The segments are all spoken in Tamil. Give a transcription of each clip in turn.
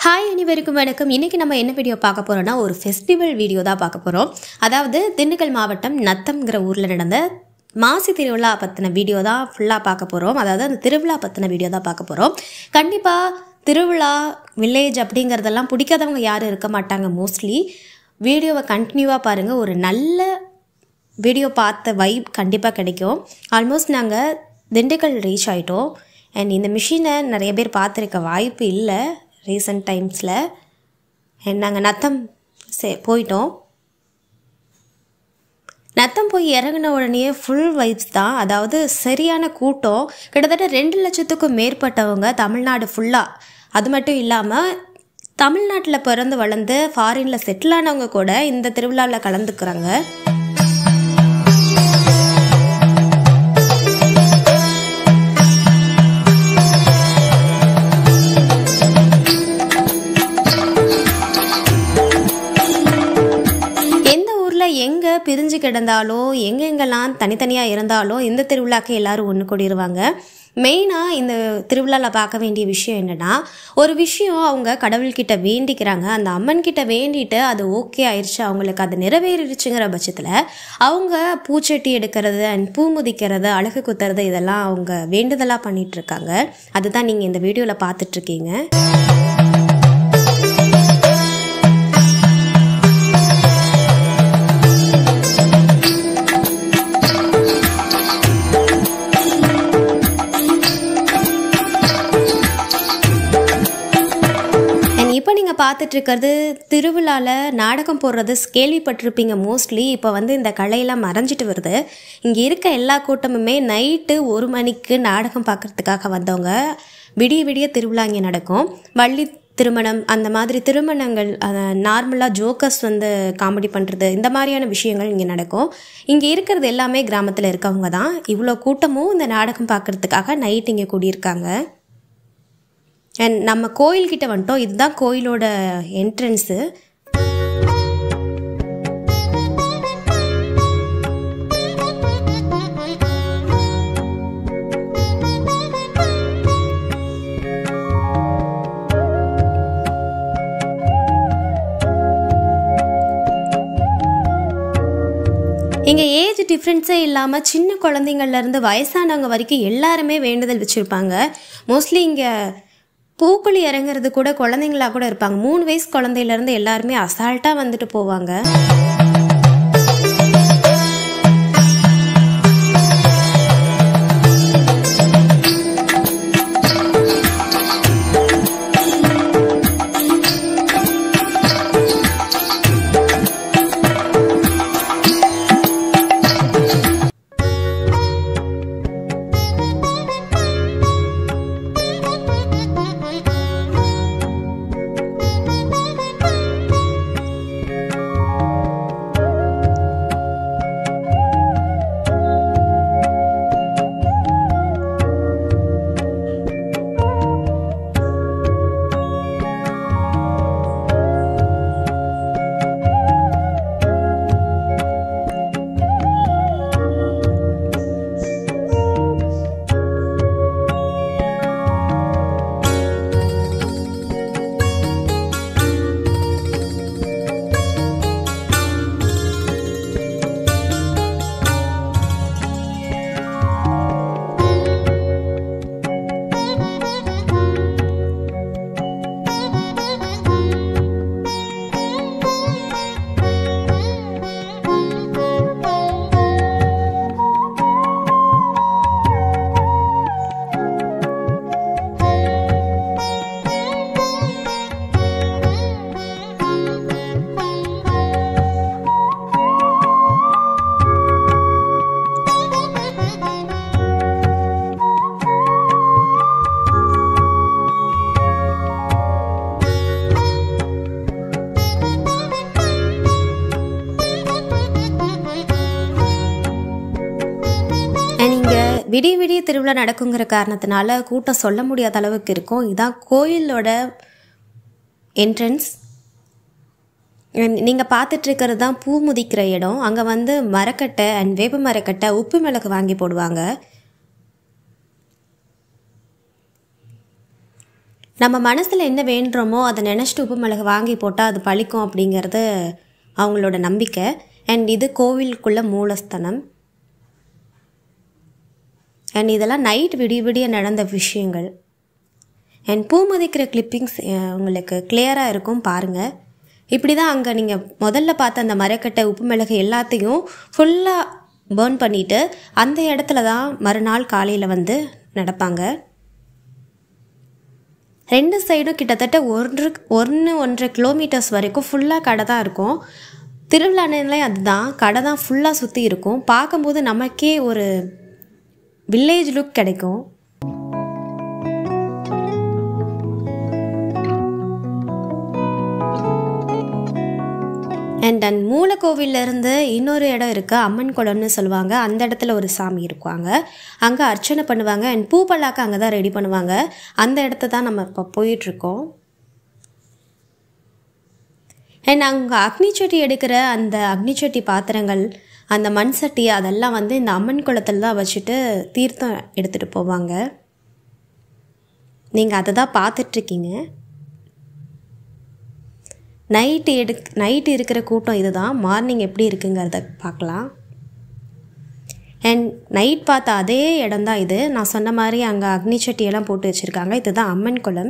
ஹாய் அனைவருக்கும் வணக்கம் இன்றைக்கி நம்ம என்ன வீடியோ பார்க்க போகிறோம்னா ஒரு ஃபெஸ்டிவல் வீடியோ தான் பார்க்க போகிறோம் அதாவது திண்டுக்கல் மாவட்டம் நத்தம்ங்கிற ஊரில் நடந்த மாசி திருவிழா பற்றின வீடியோ தான் ஃபுல்லாக பார்க்க போகிறோம் அதாவது அந்த திருவிழா பற்றின வீடியோ தான் பார்க்க போகிறோம் கண்டிப்பாக திருவிழா வில்லேஜ் அப்படிங்கிறதெல்லாம் பிடிக்காதவங்க யாரும் இருக்க மாட்டாங்க மோஸ்ட்லி வீடியோவை கண்டினியூவாக பாருங்கள் ஒரு நல்ல வீடியோ பார்த்த வைப் கண்டிப்பாக கிடைக்கும் ஆல்மோஸ்ட் நாங்கள் திண்டுக்கல் ரீச் ஆகிட்டோம் அண்ட் இந்த மிஷினை நிறைய பேர் பார்த்துருக்க வாய்ப்பு இல்லை ரீசெண்ட் டைம்ஸில் அண்ட் நாங்கள் நத்தம் சே போயிட்டோம் நத்தம் போய் இறங்கின உடனே ஃபுல் வைப்ஸ் தான் அதாவது சரியான கூட்டம் கிட்டத்தட்ட ரெண்டு லட்சத்துக்கும் மேற்பட்டவங்க தமிழ்நாடு ஃபுல்லாக அது மட்டும் இல்லாமல் தமிழ்நாட்டில் பிறந்து வளர்ந்து ஃபாரினில் செட்டில் ஆனவங்க கூட இந்த திருவிழாவில் கலந்துக்கிறாங்க எந்த ஊரில் எங்கே பிரிஞ்சு கிடந்தாலோ எங்கெங்கெல்லாம் தனித்தனியாக இருந்தாலோ இந்த திருவிழாக்கு எல்லாரும் ஒன்று கூடிடுவாங்க மெயினாக இந்த திருவிழாவில் பார்க்க வேண்டிய விஷயம் என்னென்னா ஒரு விஷயம் அவங்க கடவுள்கிட்ட வேண்டிக்கிறாங்க அந்த அம்மன் கிட்ட வேண்டிட்டு அது ஓகே ஆயிடுச்சு அவங்களுக்கு அது நிறைவேறிடுச்சுங்கிற பட்சத்தில் அவங்க பூச்சட்டி எடுக்கிறது அண்ட் பூ முதிக்கிறது அழகு குத்துறது இதெல்லாம் அவங்க வேண்டுதலாக பண்ணிட்டு இருக்காங்க அதுதான் நீங்கள் இந்த வீடியோவில் பார்த்துட்ருக்கீங்க அண்ட் இப்போ நீங்கள் பார்த்துட்டு இருக்கிறது திருவிழாவில் நாடகம் போடுறது கேள்விப்பட்டிருப்பீங்க மோஸ்ட்லி இப்போ வந்து இந்த கலையெல்லாம் மறைஞ்சிட்டு வருது இங்கே இருக்க எல்லா கூட்டமுமே நைட்டு ஒரு மணிக்கு நாடகம் பார்க்கறதுக்காக வந்தவங்க விடிய விடிய திருவிழா இங்கே நடக்கும் வள்ளி திருமணம் அந்த மாதிரி திருமணங்கள் நார்மலாக ஜோக்கர்ஸ் வந்து காமெடி பண்ணுறது இந்த மாதிரியான விஷயங்கள் இங்கே நடக்கும் இங்கே இருக்கிறது எல்லாமே கிராமத்தில் இருக்கவங்க தான் இவ்வளோ கூட்டமும் இந்த நாடகம் பார்க்கறதுக்காக நைட் இங்கே கூடியிருக்காங்க அண்ட் நம்ம கோயில்கிட்ட வந்துட்டோம் இதுதான் கோயிலோட என்ட்ரன்ஸு இங்கே ஏஜ் டிஃப்ரென்ஸே இல்லாமல் சின்ன குழந்தைங்கள்லேருந்து வயசானவங்க வரைக்கும் எல்லாருமே வேண்டுதல் வச்சுருப்பாங்க மோஸ்ட்லி இங்கே பூக்குழி இறங்குறது கூட குழந்தைங்களா கூட இருப்பாங்க மூணு வயசு குழந்தையிலேருந்து எல்லாருமே அசால்ட்டாக வந்துட்டு போவாங்க இங்கே விடிய விடிய திருவிழா நடக்குங்கிற காரணத்தினால கூட்டம் சொல்ல முடியாத அளவுக்கு இருக்கும் இதான் கோயிலோட என்ட்ரன்ஸ் நீங்கள் பார்த்துட்டு இருக்கிறது தான் பூ முதிக்கிற இடம் அங்கே வந்து மரக்கட்டை அண்ட் வேப்ப மரக்கட்டை உப்பு மிளகு வாங்கி போடுவாங்க நம்ம மனசில் என்ன வேண்டுறோமோ அதை நினச்சிட்டு உப்பு மிளகு வாங்கி போட்டால் அது பழிக்கும் அப்படிங்கிறது அவங்களோட நம்பிக்கை அண்ட் இது கோவிலுக்குள்ள மூலஸ்தனம் அண்ட் இதெல்லாம் நைட் விடிய விடிய நடந்த விஷயங்கள் அண்ட் பூ மதிக்கிற கிளிப்பிங்ஸ் உங்களுக்கு கிளியராக இருக்கும் பாருங்கள் இப்படி தான் அங்கே நீங்கள் முதல்ல பார்த்த அந்த மரக்கட்டை உப்பு மிளகு எல்லாத்தையும் ஃபுல்லாக பேர்ன் பண்ணிவிட்டு அந்த இடத்துல தான் மறுநாள் காலையில் வந்து நடப்பாங்க ரெண்டு சைடும் கிட்டத்தட்ட ஒன்று ஒன்று ஒன்றரை கிலோமீட்டர்ஸ் வரைக்கும் ஃபுல்லாக கடை தான் இருக்கும் திருவிழானே அதுதான் கடை தான் ஃபுல்லாக சுற்றி இருக்கும் பார்க்கும்போது நமக்கே ஒரு வில்லேஜ் லுக் கிடைக்கும் அண்ட் அண்ட் மூலக்கோவிலேருந்து இன்னொரு இடம் இருக்குது அம்மன் குளம்னு சொல்லுவாங்க அந்த இடத்துல ஒரு சாமி இருக்குவாங்க அங்கே அர்ச்சனை பண்ணுவாங்க அண்ட் பூ பல்லாக்க அங்கே தான் ரெடி பண்ணுவாங்க அந்த இடத்த தான் நம்ம இப்போ போயிட்டுருக்கோம் அண்ட் அங்கே அக்னிச்சட்டி எடுக்கிற அந்த அக்னிச்சட்டி பாத்திரங்கள் அந்த மண் சட்டி அதெல்லாம் வந்து இந்த அம்மன் குளத்தில் தான் வச்சுட்டு தீர்த்தம் எடுத்துகிட்டு போவாங்க நீங்கள் அதை தான் பார்த்துட்ருக்கீங்க நைட்டு எடுக் நைட்டு இருக்கிற கூட்டம் இதுதான் மார்னிங் எப்படி இருக்குங்கிறத பார்க்கலாம் அண்ட் நைட் பார்த்த அதே இடம் தான் இது நான் சொன்ன மாதிரி அங்கே அக்னி சட்டியெல்லாம் போட்டு வச்சுருக்காங்க இதுதான் அம்மன் குளம்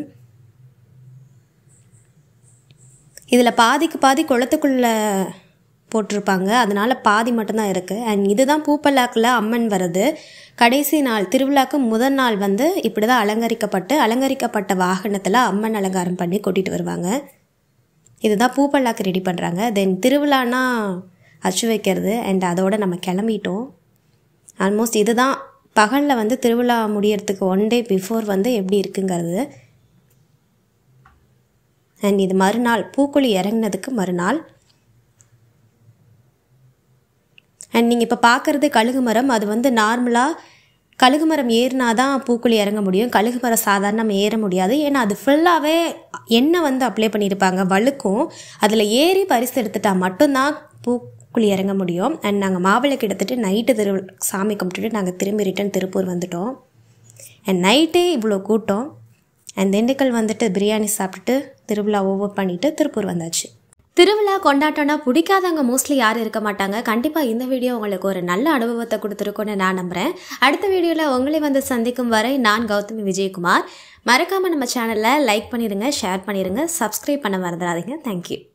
இதில் பாதிக்கு பாதி குளத்துக்குள்ளே போட்டிருப்பாங்க அதனால் பாதி மட்டும்தான் இருக்குது அண்ட் இதுதான் பூப்பல்லாக்கில் அம்மன் வருது கடைசி நாள் திருவிழாக்கு முதல் நாள் வந்து இப்படி தான் அலங்கரிக்கப்பட்டு அலங்கரிக்கப்பட்ட வாகனத்தில் அம்மன் அலங்காரம் பண்ணி கூட்டிகிட்டு வருவாங்க இதுதான் பூப்பல்லாக்கு ரெடி பண்ணுறாங்க தென் திருவிழானா அச்சு வைக்கிறது அண்ட் அதோடு நம்ம கிளம்பிட்டோம் ஆல்மோஸ்ட் இதுதான் பகலில் வந்து திருவிழா முடியறதுக்கு ஒன் டே பிஃபோர் வந்து எப்படி இருக்குங்கிறது அண்ட் இது மறுநாள் பூக்குழி இறங்கினதுக்கு மறுநாள் அண்ட் நீங்கள் இப்போ பார்க்குறது கழுகு மரம் அது வந்து நார்மலாக கழுகு மரம் ஏறினா தான் பூக்குழி இறங்க முடியும் கழுகு மரம் சாதாரண நம்ம ஏற முடியாது ஏன்னா அது ஃபுல்லாகவே எண்ணெய் வந்து அப்ளை பண்ணியிருப்பாங்க வழுக்கும் அதில் ஏறி பரிசு எடுத்துட்டா மட்டும்தான் பூக்குழி இறங்க முடியும் அண்ட் நாங்கள் மாவிளக்கு எடுத்துகிட்டு நைட்டு திரு சாமி கும்பிட்டுட்டு நாங்கள் திரும்பி ரிட்டன் திருப்பூர் வந்துட்டோம் அண்ட் நைட்டே இவ்வளோ கூட்டம் அண்ட் திண்டுக்கல் வந்துட்டு பிரியாணி சாப்பிட்டுட்டு திருவிழா ஓவர் பண்ணிவிட்டு திருப்பூர் வந்தாச்சு திருவிழா கொண்டாட்டம்னா பிடிக்காதவங்க மோஸ்ட்லி யாரும் இருக்க மாட்டாங்க கண்டிப்பாக இந்த வீடியோ உங்களுக்கு ஒரு நல்ல அனுபவத்தை கொடுத்துருக்கோன்னு நான் நம்புகிறேன் அடுத்த வீடியோவில் உங்களை வந்து சந்திக்கும் வரை நான் கௌதமி விஜயகுமார் மறக்காமல் நம்ம சேனலை லைக் பண்ணிடுங்க ஷேர் பண்ணிடுங்க சப்ஸ்கிரைப் பண்ண மறந்துடாதீங்க தேங்க்யூ